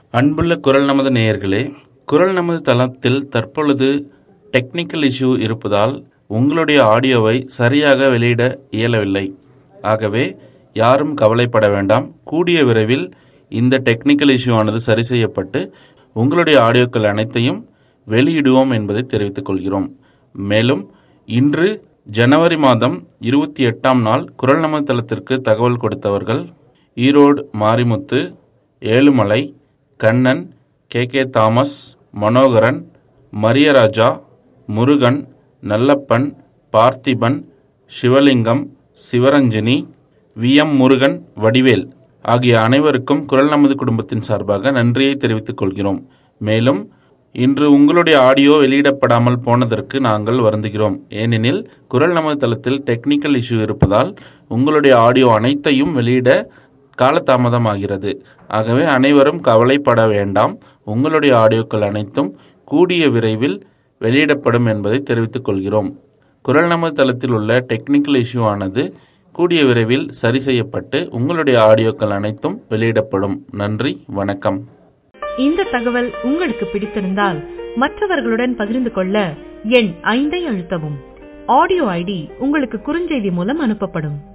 அன்புள்ள குரல் நமது நேயர்களே குரல் நமது தளத்தில் தற்பொழுது டெக்னிக்கல் இஷ்யூ இருப்பதால் உங்களுடைய ஆடியோவை சரியாக வெளியிட இயலவில்லை ஆகவே யாரும் கவலைப்பட வேண்டாம் கூடிய விரைவில் இந்த டெக்னிக்கல் இஷ்யூ ஆனது சரி செய்யப்பட்டு உங்களுடைய ஆடியோக்கள் அனைத்தையும் வெளியிடுவோம் என்பதை தெரிவித்துக் கொள்கிறோம் மேலும் இன்று ஜனவரி மாதம் இருபத்தி எட்டாம் நாள் குரல் நமது தளத்திற்கு தகவல் கொடுத்தவர்கள் Erode Marimuthu Ezhumalai Kannan K K Thomas Manoharan Mariyaraja Murugan Nallappan Parthiban Sivalingam Sivaranjini V M Murugan Vadivel ஆகிய அனைவருக்கும் குரல் நமது குடும்பத்தின் சார்பாக நன்றியை தெரிவித்துக் கொள்கிறோம் மேலும் இன்று உங்களுடைய ஆடியோ வெளியிடப்படாமல் போனதற்கு நாங்கள் வருந்துகிறோம் ஏனெனில் குரல் நமது தளத்தில் டெக்னிக்கல் இஷ்யூ இருப்பதால் உங்களுடைய ஆடியோ அனைத்தையும் வெளியிட காலதாமதமாகிறது ஆகவே அனைவரும் கவலைப்பட வேண்டாம் உங்களுடைய ஆடியோக்கள் அனைத்தும் கூடிய விரைவில் வெளியிடப்படும் என்பதை தெரிவித்துக் கொள்கிறோம் குரல் நமது தளத்தில் உள்ள டெக்னிக்கல் இஷ்யூ ஆனது கூடிய விரைவில் சரி செய்யப்பட்டு உங்களுடைய ஆடியோக்கள் அனைத்தும் வெளியிடப்படும் நன்றி வணக்கம் இந்த தகவல் உங்களுக்கு பிடித்திருந்தால் மற்றவர்களுடன் பகிர்ந்து கொள்ள எண் ஐந்தை அழுத்தவும் ஆடியோ ஐடி உங்களுக்கு குறுஞ்செய்தி மூலம் அனுப்பப்படும்